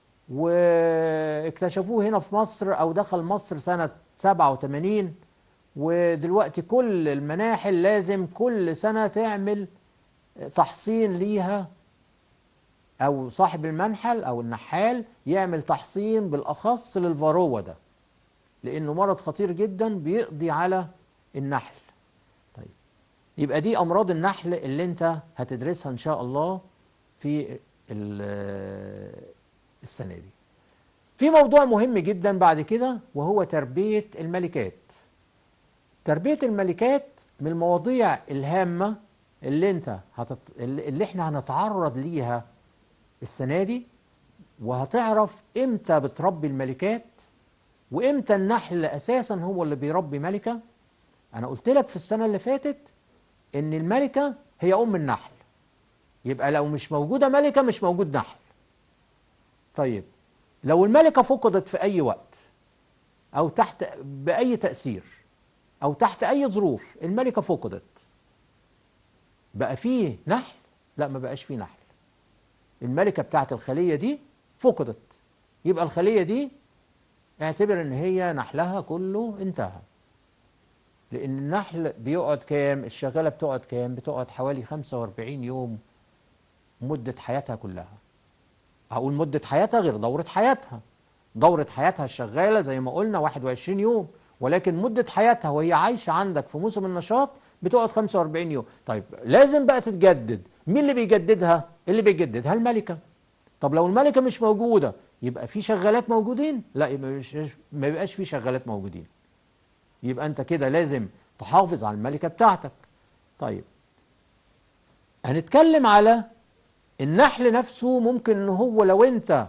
واكتشفوه هنا في مصر او دخل مصر سنة 87 ودلوقتي كل المناحل لازم كل سنة تعمل تحصين ليها او صاحب المنحل او النحال يعمل تحصين بالاخص للفاروة ده لانه مرض خطير جدا بيقضي على النحل طيب يبقى دي امراض النحل اللي انت هتدرسها ان شاء الله في ال- السنة دي في موضوع مهم جدا بعد كده وهو تربية الملكات تربية الملكات من المواضيع الهامة اللي انت هتت... اللي احنا هنتعرض ليها السنة دي وهتعرف امتى بتربي الملكات وامتى النحل اساسا هو اللي بيربي ملكة انا قلت لك في السنة اللي فاتت ان الملكة هي ام النحل يبقى لو مش موجودة ملكة مش موجود نحل طيب لو الملكة فقدت في أي وقت أو تحت بأي تأثير أو تحت أي ظروف الملكة فقدت بقى فيه نحل؟ لا ما بقاش فيه نحل الملكة بتاعت الخلية دي فقدت يبقى الخلية دي اعتبر ان هي نحلها كله انتهى لان النحل بيقعد كام الشغالة بتقعد كام بتقعد حوالي 45 يوم مدة حياتها كلها هقول مدة حياتها غير دورة حياتها دورة حياتها الشغالة زي ما قلنا 21 يوم ولكن مدة حياتها وهي عايشة عندك في موسم النشاط بتقعد 45 يوم طيب لازم بقى تتجدد مين اللي بيجددها اللي بيجددها الملكة طب لو الملكة مش موجودة يبقى في شغالات موجودين لا يبقى مش ما يبقاش في شغالات موجودين يبقى انت كده لازم تحافظ على الملكة بتاعتك طيب هنتكلم على النحل نفسه ممكن ان هو لو انت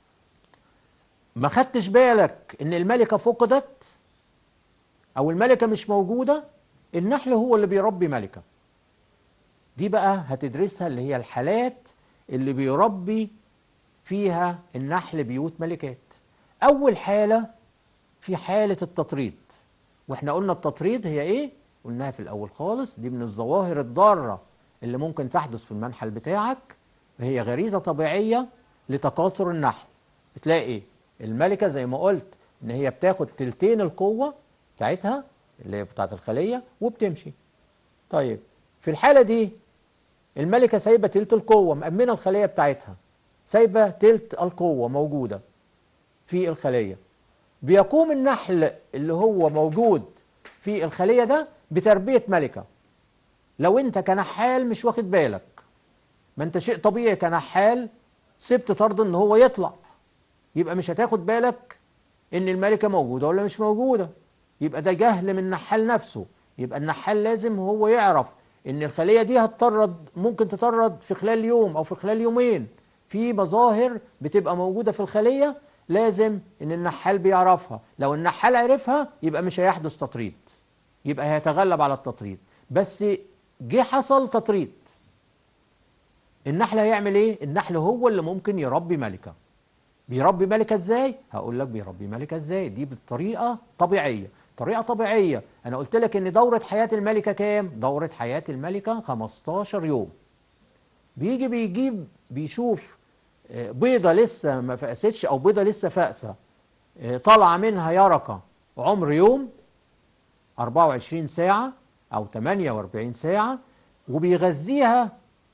ما خدتش بالك ان الملكة فقدت او الملكة مش موجودة النحل هو اللي بيربي ملكة دي بقى هتدرسها اللي هي الحالات اللي بيربي فيها النحل بيوت ملكات اول حالة في حالة التطريد واحنا قلنا التطريد هي ايه قلناها في الاول خالص دي من الظواهر الضارة اللي ممكن تحدث في المنحل بتاعك هي غريزة طبيعية لتكاثر النحل بتلاقي الملكة زي ما قلت ان هي بتاخد تلتين القوة بتاعتها اللي هي بتاعت الخلية وبتمشي طيب في الحالة دي الملكة سايبة تلت القوة مأمنة الخلية بتاعتها سايبة تلت القوة موجودة في الخلية بيقوم النحل اللي هو موجود في الخلية ده بتربية ملكة لو انت كنحال مش واخد بالك ما انت شيء طبيعي كنحال سبت طرد ان هو يطلع يبقى مش هتاخد بالك ان الملكة موجودة ولا مش موجودة يبقى ده جهل من النحال نفسه يبقى النحال لازم هو يعرف ان الخلية دي هتطرد ممكن تطرد في خلال يوم او في خلال يومين في مظاهر بتبقى موجودة في الخلية لازم ان النحال بيعرفها لو النحال عرفها يبقى مش هيحدث تطريد يبقى هيتغلب على التطريد بس جه حصل تطريد النحل هيعمل ايه النحل هو اللي ممكن يربي ملكة بيربي ملكة ازاي هقول لك بيربي ملكة ازاي دي بالطريقة طبيعية طريقة طبيعية انا قلت لك ان دورة حياة الملكة كام دورة حياة الملكة 15 يوم بيجي بيجيب بيشوف بيضة لسه ما فقستش او بيضة لسه فاقسة طالعة منها يرقة عمر يوم 24 ساعة او 48 ساعة وبيغذيها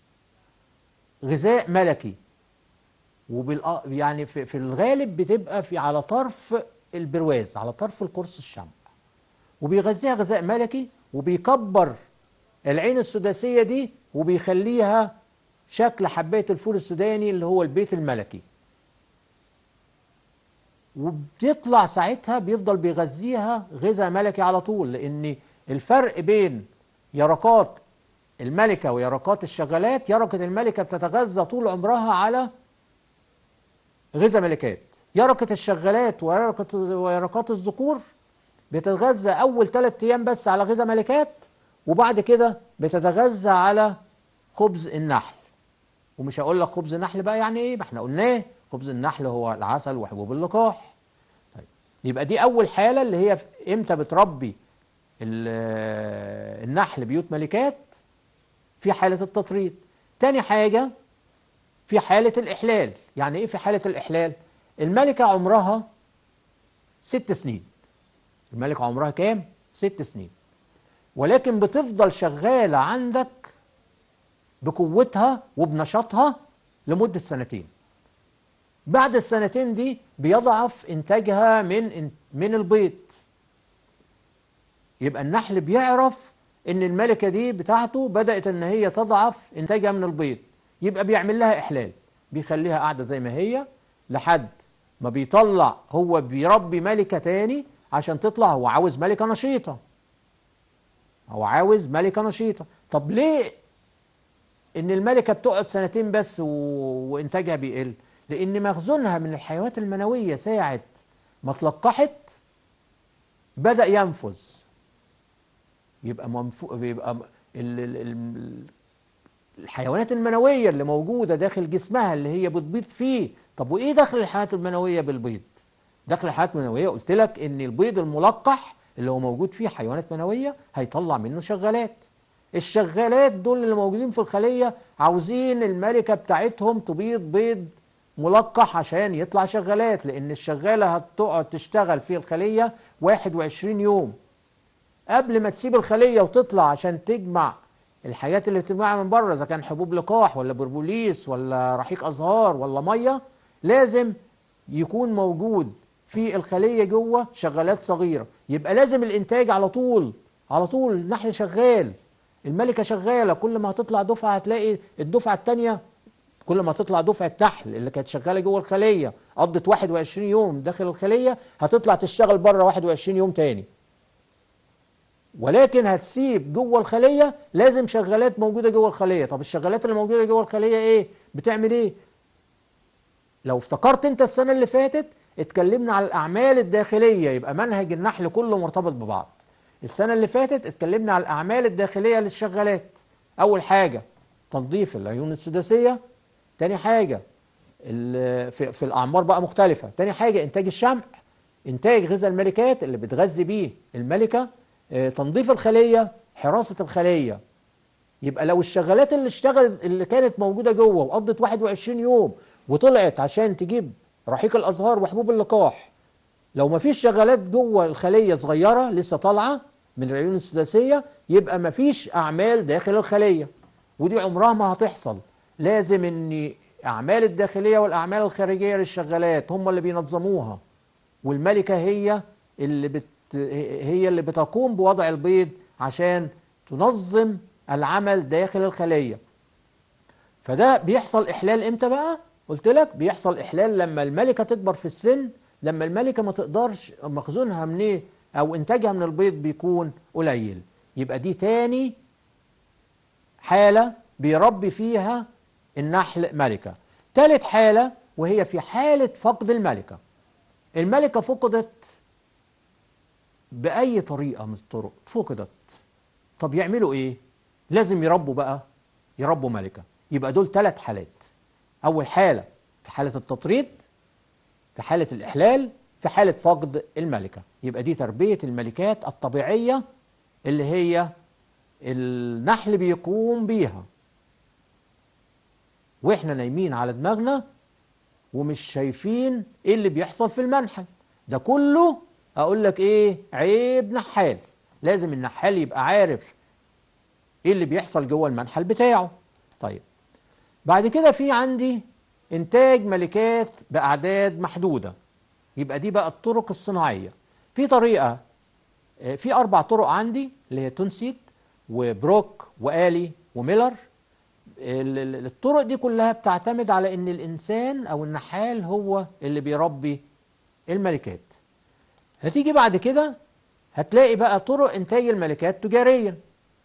غذاء ملكي وبال يعني في, في الغالب بتبقى في على طرف البرواز على طرف القرص الشمع وبيغذيها غذاء ملكي وبيكبر العين السداسية دي وبيخليها شكل حباية الفول السوداني اللي هو البيت الملكي وبتطلع ساعتها بيفضل بيغذيها غذاء ملكي على طول لأن الفرق بين يرقات الملكة ويرقات الشغالات يرقة الملكة بتتغذى طول عمرها على غذاء ملكات يرقة الشغالات ويرقة ويرقات الذكور بتتغذى أول ثلاثة أيام بس على غذاء ملكات وبعد كده بتتغذى على خبز النحل ومش هقول لك خبز النحل بقى يعني ايه ما احنا قلناه خبز النحل هو العسل وحبوب اللقاح طيب يبقى دي اول حاله اللي هي امتى بتربي النحل بيوت ملكات في حاله التطريد تاني حاجه في حاله الاحلال يعني ايه في حاله الاحلال الملكه عمرها ست سنين الملكه عمرها كام ست سنين ولكن بتفضل شغاله عندك بقوتها وبنشاطها لمدة سنتين بعد السنتين دي بيضعف إنتاجها من من البيض يبقى النحل بيعرف إن الملكة دي بتاعته بدأت إن هي تضعف إنتاجها من البيض يبقى بيعمل لها إحلال بيخليها قاعدة زي ما هي لحد ما بيطلع هو بيربي ملكة تاني عشان تطلع هو عاوز ملكة نشيطة هو عاوز ملكة نشيطة طب ليه ان الملكه بتقعد سنتين بس و... وانتاجها بيقل لان مخزونها من الحيوانات المنويه ساعه ما اتلقحت بدا ينفذ يبقى منفو... يبقى ال... ال... ال... الحيوانات المنويه اللي موجوده داخل جسمها اللي هي بتبيض فيه طب وايه دخل الحيوانات المنويه بالبيض دخل الحيوانات المنويه قلت لك ان البيض الملقح اللي هو موجود فيه حيوانات منويه هيطلع منه شغالات الشغالات دول اللي موجودين في الخلية عاوزين الملكة بتاعتهم تبيض بيض ملقح عشان يطلع شغالات لأن الشغالة هتقعد تشتغل في الخلية 21 يوم قبل ما تسيب الخلية وتطلع عشان تجمع الحاجات اللي بتجمعها من بره إذا كان حبوب لقاح ولا بربوليس ولا رحيق أزهار ولا مية لازم يكون موجود في الخلية جوه شغالات صغيرة يبقى لازم الإنتاج على طول على طول النحل شغال الملكة شغالة كل ما هتطلع دفعة هتلاقي الدفعة التانية كل ما تطلع دفعة نحل اللي كانت شغالة جوه الخلية قضت 21 يوم داخل الخلية هتطلع تشتغل بره 21 يوم تاني ولكن هتسيب جوه الخلية لازم شغالات موجودة جوه الخلية طب الشغالات اللي موجودة جوه الخلية ايه بتعمل ايه لو افتكرت انت السنة اللي فاتت اتكلمنا على الأعمال الداخلية يبقى منهج النحل كله مرتبط ببعض السنة اللي فاتت اتكلمنا على الأعمال الداخلية للشغالات أول حاجة تنظيف العيون السداسية تاني حاجة في, في الأعمار بقى مختلفة تاني حاجة إنتاج الشمع إنتاج غذاء الملكات اللي بتغذي بيه الملكة اه تنظيف الخلية حراسة الخلية يبقى لو الشغالات اللي اشتغلت اللي كانت موجوده جوه وقضت 21 يوم وطلعت عشان تجيب رحيق الازهار وحبوب اللقاح لو ما فيش شغالات جوه الخليه صغيره لسه طالعه من العيون السداسيه يبقى ما فيش اعمال داخل الخليه ودي عمرها ما هتحصل لازم ان اعمال الداخليه والاعمال الخارجيه للشغالات هم اللي بينظموها والملكه هي اللي بت هي اللي بتقوم بوضع البيض عشان تنظم العمل داخل الخليه فده بيحصل احلال امتى بقى قلت لك بيحصل احلال لما الملكه تكبر في السن لما الملكه ما تقدرش مخزونها من ايه او انتاجها من البيض بيكون قليل يبقى دي تاني حاله بيربي فيها النحل ملكه تالت حاله وهي في حاله فقد الملكه الملكه فقدت باي طريقه من الطرق فقدت طب يعملوا ايه لازم يربوا بقى يربوا ملكه يبقى دول ثلاث حالات اول حاله في حاله التطريد في حاله الاحلال في حاله فقد الملكه يبقى دي تربيه الملكات الطبيعيه اللي هي النحل بيقوم بيها واحنا نايمين على دماغنا ومش شايفين ايه اللي بيحصل في المنحل ده كله اقول لك ايه عيب نحال لازم النحال يبقى عارف ايه اللي بيحصل جوه المنحل بتاعه طيب بعد كده في عندي انتاج ملكات باعداد محدوده يبقى دي بقى الطرق الصناعيه في طريقه آه، في اربع طرق عندي اللي هي تونسيت وبروك والي وميلر ال- ال- الطرق دي كلها بتعتمد على ان الانسان او النحال هو اللي بيربي الملكات هتيجي بعد كده هتلاقي بقى طرق انتاج الملكات تجاريا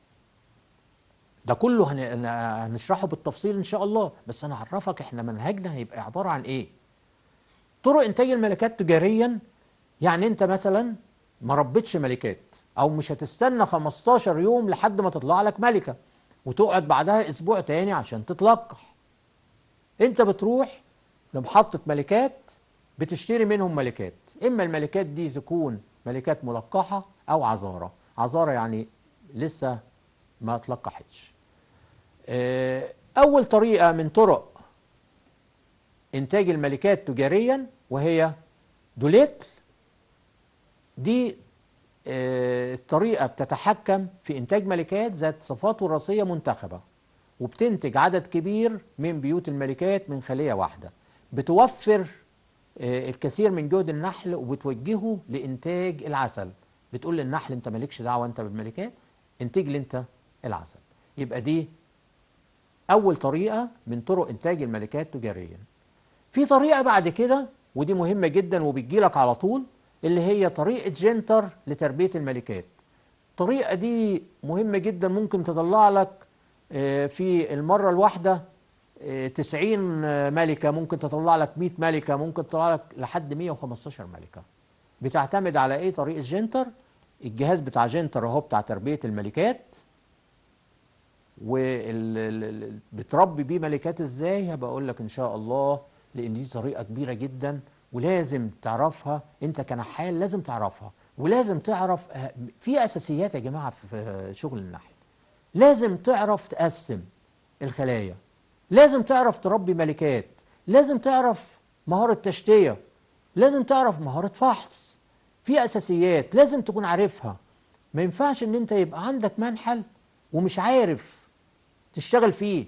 ده كله هن- هن- هنشرحه بالتفصيل ان شاء الله بس انا اعرفك احنا منهجنا هيبقى عباره عن ايه طرق انتاج الملكات تجاريا يعني انت مثلا ما ربيتش ملكات او مش هتستنى 15 يوم لحد ما تطلع لك ملكه وتقعد بعدها اسبوع تاني عشان تتلقح انت بتروح لمحطه ملكات بتشتري منهم ملكات اما الملكات دي تكون ملكات ملقحه او عذاره عذاره يعني لسه ما اتلقحتش آه، اول طريقه من طرق انتاج الملكات تجاريا وهي دوليتل دي آه، الطريقه بتتحكم في انتاج ملكات ذات صفات وراثيه منتخبه وبتنتج عدد كبير من بيوت الملكات من خليه واحده بتوفر آه، الكثير من جهد النحل وبتوجهه لانتاج العسل بتقول للنحل انت مالكش دعوه انت بالملكات انتج لي انت العسل يبقى دي اول طريقه من طرق انتاج الملكات تجاريا في طريقه بعد كده ودي مهمه جدا وبتجيلك على طول اللي هي طريقه جنتر لتربيه الملكات الطريقه دي مهمه جدا ممكن تطلع لك آه، في المره الواحده آه، 90 آه، ملكه ممكن تطلع لك 100 ملكه ممكن تطلع لك لحد 115 ملكه بتعتمد على ايه طريقه جنتر الجهاز بتاع جنتر اهو بتاع تربيه الملكات وبتربي بيه ملكات ازاي هبقى اقول لك ان شاء الله لان دي طريقه كبيره جدا ولازم تعرفها انت كنحال لازم تعرفها ولازم تعرف أه- في اساسيات يا جماعه في- في شغل النحل لازم تعرف تقسم الخلايا لازم تعرف تربي ملكات لازم تعرف مهاره تشتيه لازم تعرف مهاره فحص في اساسيات لازم تكون عارفها ما ينفعش ان انت يبقى عندك منحل ومش عارف تشتغل فيه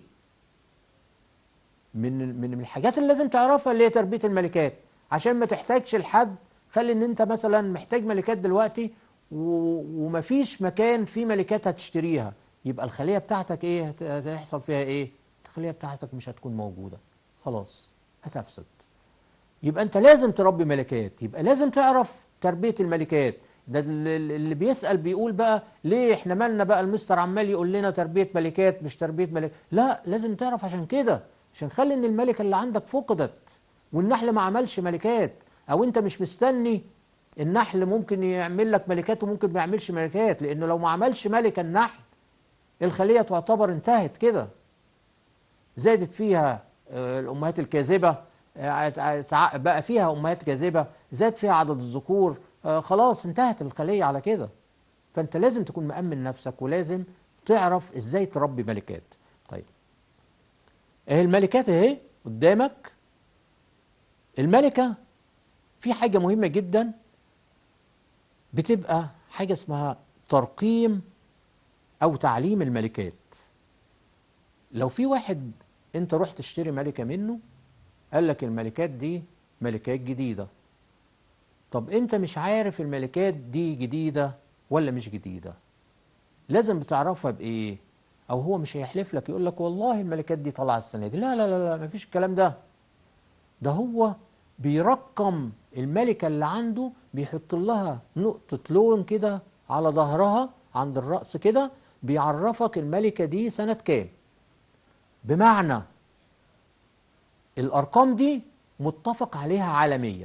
من من الحاجات اللي لازم تعرفها اللي هي تربيه الملكات عشان ما تحتاجش لحد خلي ان انت مثلا محتاج ملكات دلوقتي و- ومفيش مكان فيه ملكات هتشتريها يبقى الخليه بتاعتك ايه هت- هتحصل فيها ايه الخليه بتاعتك مش هتكون موجوده خلاص هتفسد يبقى انت لازم تربي ملكات يبقى لازم تعرف تربيه الملكات ده ال- ال- اللي بيسال بيقول بقى ليه احنا مالنا بقى المستر عمال يقول لنا تربيه ملكات مش تربيه ملكات لا لازم تعرف عشان كده عشان خلي ان الملكه اللي عندك فقدت والنحل ما عملش ملكات او انت مش مستني النحل ممكن يعمل لك ملكات وممكن ما يعملش ملكات لانه لو ما عملش ملكه النحل الخليه تعتبر انتهت كده زادت فيها آه، الامهات الكاذبه آه، تع- بقى فيها امهات كاذبه زاد فيها عدد الذكور آه، خلاص انتهت الخليه على كده فانت لازم تكون مأمن نفسك ولازم تعرف ازاي تربي ملكات طيب اهي الملكات اهي قدامك الملكة في حاجة مهمة جدا بتبقى حاجة اسمها ترقيم أو تعليم الملكات لو في واحد أنت رحت تشتري ملكة منه قال لك الملكات دي ملكات جديدة طب أنت مش عارف الملكات دي جديدة ولا مش جديدة لازم بتعرفها بإيه أو هو مش هيحلف لك يقول لك والله الملكات دي طالعة السنة دي لا لا لا لا مفيش الكلام ده ده هو بيرقم الملكة اللي عنده بيحط لها نقطة لون كده على ظهرها عند الرأس كده بيعرفك الملكة دي سنة كام بمعنى الأرقام دي متفق عليها عالميا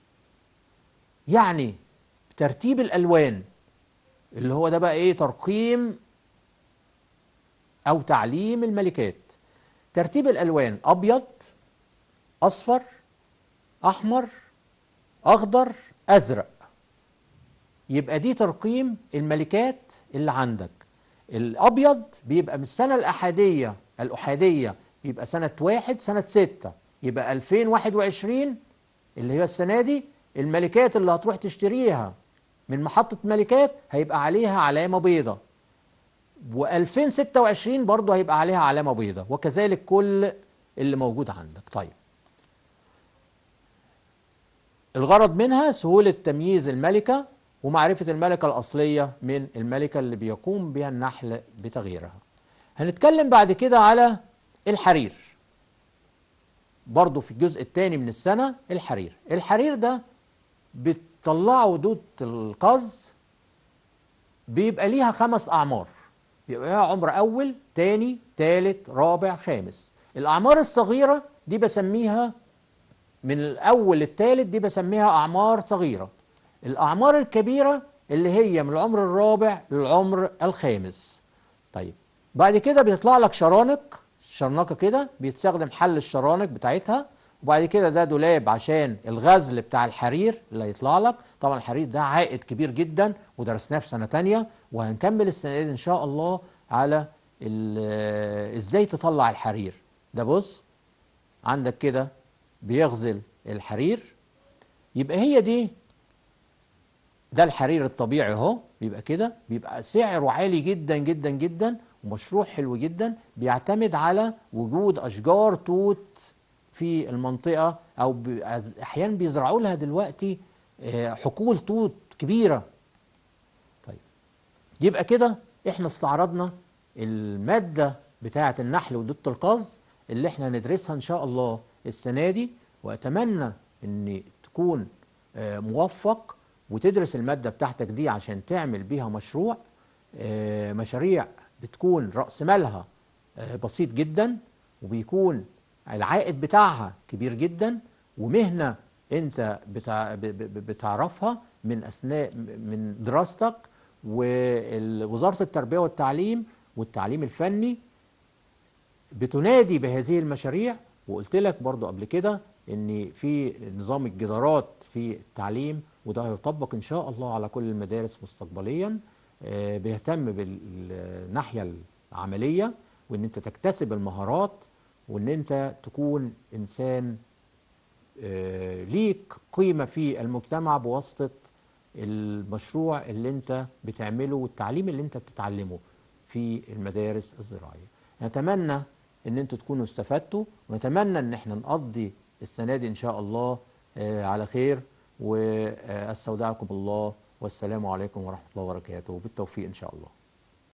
يعني ترتيب الألوان اللي هو ده بقى إيه ترقيم أو تعليم الملكات ترتيب الألوان أبيض أصفر أحمر أخضر أزرق يبقى دي ترقيم الملكات اللي عندك الأبيض بيبقى من السنة الأحادية الأحادية بيبقى سنة واحد سنة ستة يبقى 2021 اللي هي السنة دي الملكات اللي هتروح تشتريها من محطة ملكات هيبقى عليها علامة بيضة و2026 برضه هيبقى عليها علامة بيضة وكذلك كل اللي موجود عندك طيب الغرض منها سهولة تمييز الملكة ومعرفة الملكة الأصلية من الملكة اللي بيقوم بها النحل بتغييرها هنتكلم بعد كده على الحرير برضو في الجزء الثاني من السنة الحرير الحرير ده بتطلعه دود القز بيبقى ليها خمس أعمار بيبقى ليها عمر أول تاني تالت رابع خامس الأعمار الصغيرة دي بسميها من الأول للثالث دي بسميها أعمار صغيرة الأعمار الكبيرة اللي هي من العمر الرابع للعمر الخامس طيب بعد كده بيطلع لك شرانق شرنقة كده بيتستخدم حل الشرانق بتاعتها وبعد كده ده دولاب عشان الغزل بتاع الحرير اللي يطلع لك طبعا الحرير ده عائد كبير جدا ودرسناه في سنة تانية وهنكمل السنة دي إن شاء الله على إزاي تطلع الحرير ده بص عندك كده بيغزل الحرير يبقى هي دي ده الحرير الطبيعي اهو بيبقى كده بيبقى سعره عالي جدا جدا جدا ومشروع حلو جدا بيعتمد على وجود اشجار توت في المنطقه او احيانا بيزرعوا لها دلوقتي حقول توت كبيره طيب يبقى كده احنا استعرضنا الماده بتاعه النحل ودوت القز اللي احنا هندرسها ان شاء الله السنة دي وأتمنى أن تكون موفق وتدرس المادة بتاعتك دي عشان تعمل بيها مشروع مشاريع بتكون رأس مالها بسيط جدا وبيكون العائد بتاعها كبير جدا ومهنة انت بتعرفها من أثناء من دراستك ووزارة التربية والتعليم والتعليم الفني بتنادي بهذه المشاريع وقلت لك برضو قبل كده ان في نظام الجدارات في التعليم وده هيطبق ان شاء الله على كل المدارس مستقبليا بيهتم بالناحيه العمليه وان انت تكتسب المهارات وان انت تكون انسان ليك قيمه في المجتمع بواسطه المشروع اللي انت بتعمله والتعليم اللي انت بتتعلمه في المدارس الزراعيه نتمنى ان انتوا تكونوا استفدتوا ونتمنى ان احنا نقضي السنه دي ان شاء الله على خير واستودعكم الله والسلام عليكم ورحمه الله وبركاته بالتوفيق ان شاء الله